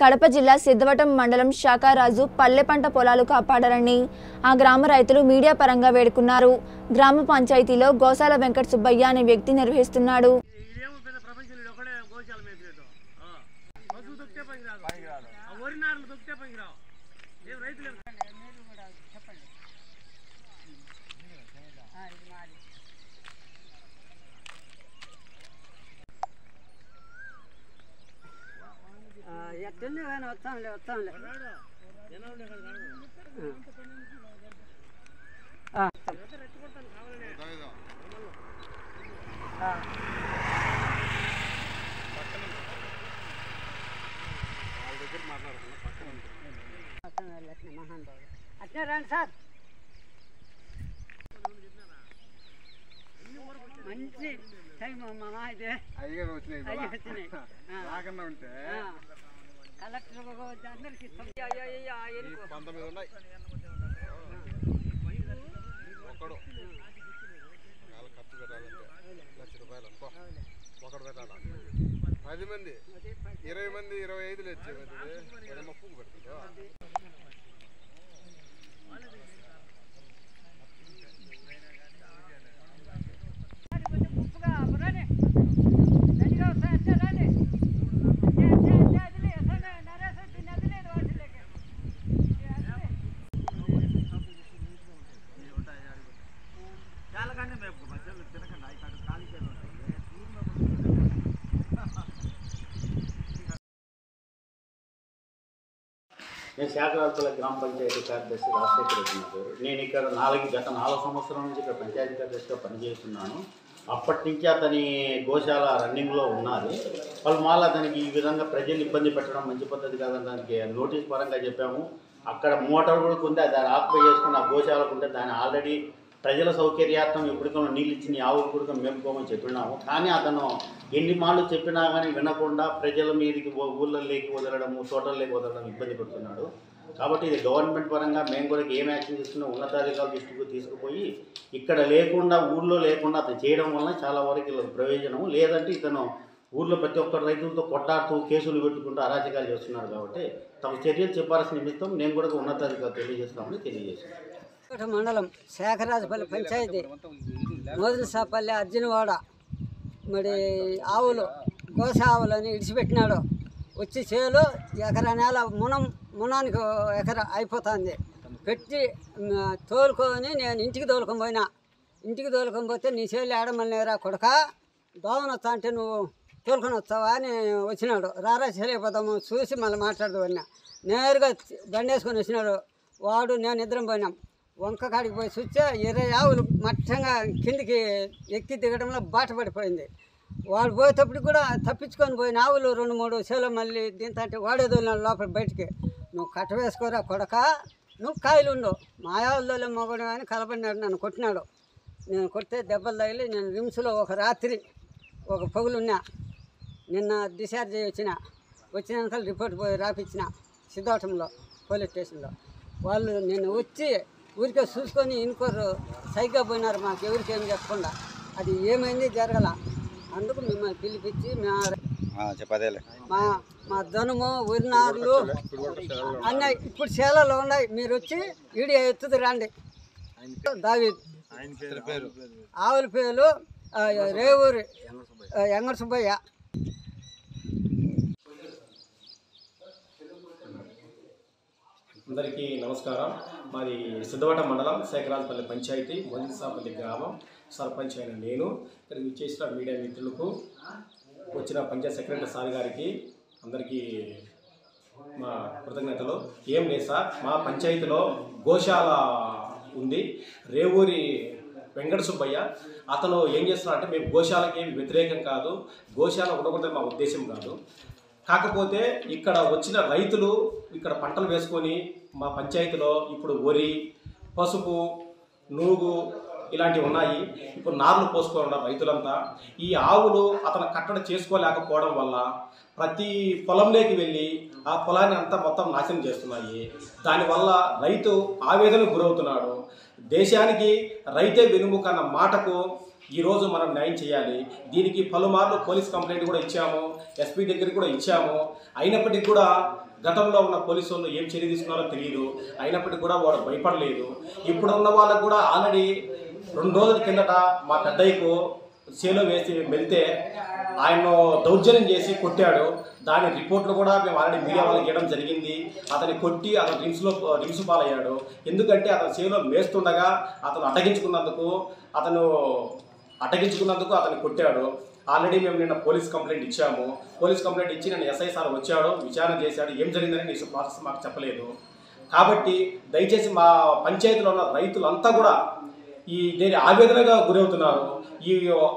కడప జిల్లా సిద్ధవటం మండలం శాఖారాజు పల్లె పంట పొలాలు కాపాడాలని ఆ గ్రామ రైతులు మీడియా పరంగా వేడుకున్నారు గ్రామ పంచాయతీలో గోసాల వెంకట సుబ్బయ్య అనే వ్యక్తి నిర్వహిస్తున్నాడు ఇదేమో పెద్ద ప్రపంచంలో ఒకడే గోశాల మేకలేదు పశువు దొక్కితే పనికి రాదు ఆ వరి నారులు దొక్కితే పనికి రావు ఏం రైతులు ఏం- ఎట్టుంది కానీ వస్తాంలే వస్తాంలే రాడు. జనాలు ఇక్కడ కాదు. ఆ. రెచ్చగొడతాను కావాలనే. వస్తాం అట్నే మహానుభావుడు అట్నే రండి సార్ మంచి టైం అమ్మా ఇదే అయ్యగారు వచ్చినాయి అయ్యి కదా. వచ్చినాయి ఆ. రాకుండా ఉంటే ఆ. కలెక్టర్ అందరికి ఇస్తాం. అయ్యో, అయ్యో, అయ్యో, ఆ ఎనుకో. పంతొమ్మిది ఉన్నాయి ఒకడు చాలా ఖర్చు పెట్టాలంటే లక్ష రూపాయలు అనుకో ఒకడు పెట్టాలా పది మంది ఇరవై మంది ఇరవై ఐదులు వచ్చే ఏదమ్మా పువ్వు పెడుతుందో కొంచెం ఉప్పుగా రండి. దండిగా వస్తాయి, అట్నే రండి. అట్నే, అట్నే, అట్నే, అదిలే, అసలే, నరేష్ దీన్ని అదిలేదు వాటిలోకి. అదిలే. నేను శాఖరాజుల గ్రామ పంచాయతీ కార్యదర్శి రాజశేఖర రెడ్డి నా పేరు నేను ఇక్కడ నాలుగు గత నాలుగు సంవత్సరాల నుంచి ఇక్కడ పంచాయతీ కార్యదర్శిగా పనిచేస్తున్నాను అప్పటి నుంచి అతని గోశాల రన్నింగ్లో ఉన్నది వాళ్ళు మళ్ళీ అతనికి ఈ విధంగా ప్రజలు ఇబ్బంది పెట్టడం మంచి పద్ధతి కాదని దానికి నోటీస్ పరంగా చెప్పాము అక్కడ మోటార్ కూడా ఉంది అది ఆక్యుపై చేసుకుని ఆ గోశాలకు ఉంటే దాన్ని ఆల్రెడీ ప్రజల సౌకర్యార్థం ఎప్పటికైనా నీళ్ళు ఇచ్చి నీ ఆవులు కూడా మేపుకోమని చెప్పినాము కానీ అతను ఎన్ని మాటలు చెప్పినా కానీ వినకుండా ప్రజల మీదకి ఊ- ఊళ్ళల్లోకి వదలడము తోటల్లోకి వదలడం ఇబ్బంది పడుతున్నాడు కాబట్టి ఇది గవర్నమెంట్ పరంగా మేము కూడా ఏం యాక్షన్ తీసుకున్నా ఉన్నతాధికారుల దృష్టికి తీసుకుపోయి ఇక్కడ లేకుండా ఊళ్ళో లేకుండా అతను చేయడం వలన చాలా వరకు వీళ్ళకి ప్రయోజనము లేదంటే ఇతను ఊర్లో ప్రతి ఒక్క రైతులతో కొట్టాడుతూ కేసులు పెట్టుకుంటూ అరాచకాలు చేస్తున్నాడు కాబట్టి తమ చర్యలు చెప్పాల్సిన నిమిత్తం నేను కూడా ఉన్నతాధికారులు తెలియజేస్తామని తెలియజేస్తాను కోట మండలం శేఖరాజపల్లి పంచాయతీ మోదులసాపల్లి అర్జునవాడ మరి ఆవులు గోస ఆవులని ఇడిచిపెట్టినాడు వచ్చి చేలో ఎకరా నేల మునం మునానికి ఓ ఎకరా అయిపోతుంది పెట్టి మ, తోలుకొని నేను ఇంటికి తోలుకొని పోయినా ఇంటికి తోలుకొని పోతే నీ చేలు ఏడమల్లేరా కొడక దోమన వస్తా అంటే నువ్వు తోలుకొని వస్తావా అని వచ్చినాడు రారా చేయలేకపోతాము చూసి మళ్ళీ మాట్లాడదు అన్నా నేరుగా బండి వేసుకొని వచ్చినాడు వాడు నేను ఇద్దరం పోయినాం వంక కాడికి పోయి చూస్తే ఇరవై ఆవులు మట్టంగా కిందికి ఎక్కి దిగడంలో బాట పడిపోయింది వాడు పోయేటప్పుడు కూడా తప్పించుకొని పోయిన ఆవులు రెండు మూడు సేలో మళ్ళీ దీంతో అంటే వాడేదో లోపల బయటికి నువ్వు కట్ట వేసుకోరా కొడక నువ్వు కాయలు ఉండు మా ఆవుల్లో మొగడు అని కలపడినాడు నన్ను కొట్టినాడు నేను కొడితే దెబ్బలు తగిలి నేను రిమ్స్లో ఒక రాత్రి ఒక పగులున్నా నిన్న డిశ్చార్జ్ అయ్యి వచ్చిన వచ్చినాక రిపోర్ట్ పోయి రాపిచ్చిన సిద్ధవటంలో పోలీస్ స్టేషన్లో వాళ్ళు నిన్న వచ్చి ఊరికే చూసుకొని ఇనుకోరు సైగ్గా పోయినారు మాకు ఎవరికి ఏం చెప్పకుండా అది ఏమైంది జరగల అందుకు మిమ్మల్ని పిలిపించి మా చెప్పదేలే మా మా ధనుము ఉరినారులు అన్న ఇప్పుడు చేలలో ఉన్నాయి మీరు వచ్చి వీడియో ఎత్తుది రండి దావి పేరు ఆవుల పేరు ఆ, రేవూరి ఆ, ఎంగడ సుబ్బయ్య అందరికీ నమస్కారం మాది సిద్ధవట మండలం శేఖరాజపల్లి పంచాయతీ మొదటిసాపల్లి గ్రామం సర్పంచ్ అయిన నేను ఇక్కడికి విచ్చేసిన మీడియా మిత్రులకు వచ్చిన పంచాయత్ సెక్రటరీ సార్ గారికి అందరికీ మా కృతజ్ఞతలు ఏం లేదు సార్ మా పంచాయతీలో గోశాల ఉంది రేవూరి వెంకట సుబ్బయ్య అతను ఏం చేస్తున్నారంటే మేము గోశాలకి ఏమి వ్యతిరేకం కాదు గోశాల ఉండకూడదని మా ఉద్దేశం కాదు కాకపోతే ఇక్కడ వచ్చిన రైతులు ఇక్కడ పంటలు వేసుకొని మా పంచాయతీలో ఇప్పుడు వరి పసుపు నూగు ఇలాంటివి ఉన్నాయి ఇప్పుడు నార్లు పోసుకొని ఉన్నారు రైతులంతా ఈ ఆవులు అతను కట్టడి చేసుకోలేకపోవడం వల్ల ప్రతి పొలంలోకి వెళ్ళి ఆ పొలాన్ని అంతా మొత్తం నాశనం చేస్తున్నాయి దానివల్ల రైతు ఆవేదనకు గురవుతున్నాడు దేశానికి రైతే వెనుముక అన్న మాటకు ఈరోజు మనం న్యాయం చేయాలి దీనికి పలుమార్లు పోలీస్ కంప్లైంట్ కూడా ఇచ్చాము ఎస్పీ దగ్గరికి కూడా ఇచ్చాము అయినప్పటికీ కూడా గతంలో ఉన్న పోలీసు వాళ్ళు ఏం చర్య తీసుకున్నారో తెలియదు అయినప్పటికీ కూడా వాడు భయపడలేదు ఇప్పుడు ఉన్న వాళ్ళకు కూడా ఆల్రెడీ రెండు రోజుల కిందట మా పెద్దయ్యకు చేలో వేసి వెళ్తే ఆయన్ను దౌర్జన్యం చేసి కొట్టాడు దాని రిపోర్ట్లు కూడా మేము ఆల్రెడీ మీడియా వాళ్ళకి ఇవ్వడం జరిగింది అతన్ని కొట్టి అతను రిమ్స్లో రిమ్స్ పాలయ్యాడు ఎందుకంటే అతను చేలో మేస్తుండగా అతను అడ్డగించుకున్నందుకు అతను అడ్డగించుకున్నందుకు అతను కొట్టాడు ఆల్రెడీ మేము నిన్న పోలీస్ కంప్లైంట్ ఇచ్చాము పోలీస్ కంప్లైంట్ ఇచ్చి నేను ఎస్ఐ సార్ వచ్చాడు విచారణ చేశాడు ఏం జరిగిందని నీ ప్రాసెస్ మాకు చెప్పలేదు కాబట్టి దయచేసి మా పంచాయతీలో ఉన్న రైతులంతా కూడా ఈ దేని ఆవేదనగా గురవుతున్నారు ఈ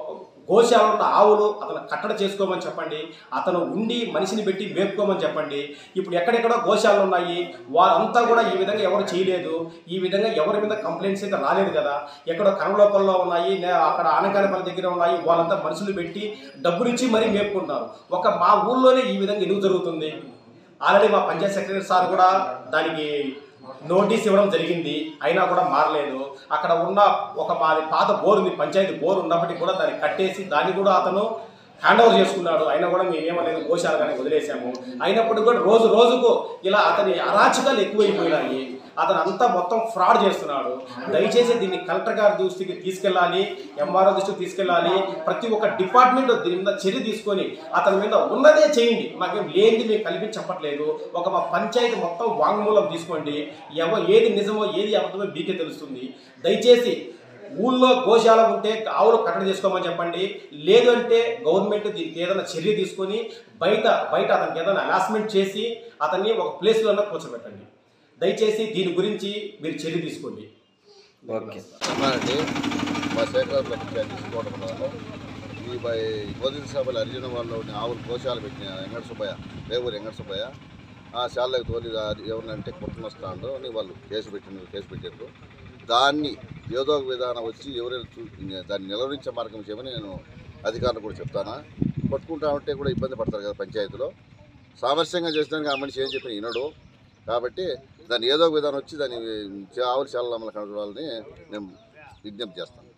గోశాల ఉన్న ఆవులు అతను కట్టడ చేసుకోమని చెప్పండి అతను ఉండి మనిషిని పెట్టి మేపుకోమని చెప్పండి ఇప్పుడు ఎక్కడెక్కడో గోశాలలు ఉన్నాయి వారంతా కూడా ఈ విధంగా ఎవరు చేయలేదు ఈ విధంగా ఎవరి మీద కంప్లైంట్స్ అయితే రాలేదు కదా ఎక్కడో కనవలోపల్లో ఉన్నాయి నే- అక్కడ ఆనకానపల్లి దగ్గర ఉన్నాయి వాళ్ళంతా మనుషులు పెట్టి డబ్బులు ఇచ్చి మరీ మేపుకుంటున్నారు ఒక మా ఊళ్ళోనే ఈ విధంగా ఎందుకు జరుగుతుంది ఆల్రెడీ మా పంచాయత్ సెక్రటరీ సార్ కూడా దానికి నోటీస్ ఇవ్వడం జరిగింది అయినా కూడా మారలేదు అక్కడ ఉన్న ఒక మాది పాత బోర్ ఉంది పంచాయతీ బోర్ ఉన్నప్పటికీ కూడా దాన్ని కట్టేసి దాన్ని కూడా అతను హ్యాండ్ ఓవర్ చేసుకున్నాడు అయినా కూడా మేమేమనేది గోశాల కానీ వదిలేసాము అయినప్పటికీ కూడా రోజు రోజుకు ఇలా అతని అరాచకాలు ఎక్కువైపోయినాయి అతను అంతా మొత్తం ఫ్రాడ్ చేస్తున్నాడు దయచేసి దీన్ని కలెక్టర్ గారి దృష్టికి తీసుకెళ్ళాలి ఎంఆర్ఓ దృష్టికి తీసుకెళ్ళాలి ప్రతి ఒక్క డిపార్ట్మెంట్ దీని మీద చర్య తీసుకొని అతని మీద ఉన్నదే చేయండి మాకేం లేనిది మేము కలిపి చెప్పట్లేదు ఒక మా పంచాయతీ మొత్తం వాంగ్మూలం తీసుకోండి ఎవ ఏది నిజమో ఏది అబద్ధమో మీకే తెలుస్తుంది దయచేసి ఊళ్ళో గోశాల ఉంటే ఆవులు కట్టడి చేసుకోమని చెప్పండి లేదు అంటే గవర్నమెంట్ దీనికి ఏదైనా చర్య తీసుకొని బయట బయట అతనికి ఏదైనా అలాస్మెంట్ చేసి అతన్ని ఒక ప్లేస్లో కూర్చోబెట్టండి దయచేసి దీని గురించి మీరు చర్య తీసుకోండి ఓకే అమ్మానండి మా శేఖరాబాద్ పంచాయతీ తీసుకోవడం వల్ల ఈ బై గోధుమ సభలు అర్జున వాళ్ళు ఆవులు కోశాలు పెట్టిన వెంకట సుబ్బయ్య రేవూరు వెంకట సుబ్బయ్య ఆ శాలకు తోలి ఎవరినంటే కుటుంబస్తాండో అని వాళ్ళు కేసు పెట్టిన కేసు పెట్టారు దాన్ని ఏదో ఒక విధానం వచ్చి ఎవరైనా చూ దాన్ని నిలవరించే మార్గం చేయమని నేను అధికారులు కూడా చెప్తానా కొట్టుకుంటా ఉంటే కూడా ఇబ్బంది పడతారు కదా పంచాయతీలో సామరస్యంగా చేసినానికి ఆ మనిషి ఏం చెప్పిన వినడు కాబట్టి దాన్ని ఏదో ఒక విధానం వచ్చి దాన్ని ఆవుల శాలలో అమలు కనడాలని నేను విజ్ఞప్తి చేస్తాను